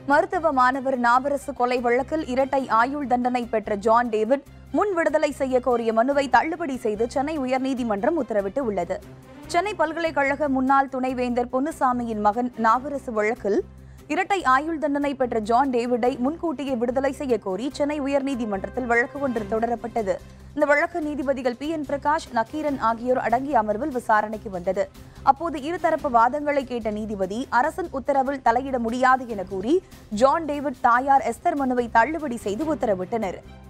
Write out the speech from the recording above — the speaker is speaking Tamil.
மருத்துவ மாணவர் நாவரசு கொலை வழக்கில் இரட்டை ஆயுள் தண்டனை பெற்ற ஜான் டேவிட் முன் விடுதலை செய்ய கோரிய மனுவை தள்ளுபடி செய்து சென்னை உயர்நீதிமன்றம் உத்தரவிட்டு உள்ளது சென்னை பல்கலைக்கழக முன்னாள் துணைவேந்தர் பொன்னுசாமியின் மகன் நாவரசு வழக்கில் இரட்டை ஆயுள் தண்டனை பெற்ற ஜான் டேவிடை முன்கூட்டியே விடுதலை செய்ய கோரி சென்னை உயர்நீதிமன்றத்தில் வழக்கு ஒன்று தொடரப்பட்டது இந்த வழக்கு நீதிபதிகள் பி என் பிரகாஷ் நக்கீரன் ஆகியோர் அடங்கிய அமர்வில் விசாரணைக்கு வந்தது அப்போது இருதரப்பு வாதங்களை கேட்ட நீதிபதி அரசின் உத்தரவில் தலையிட முடியாது என கூறி ஜான் டேவிட் தாயார் எஸ்தர் மனுவை தள்ளுபடி செய்து உத்தரவிட்டனர்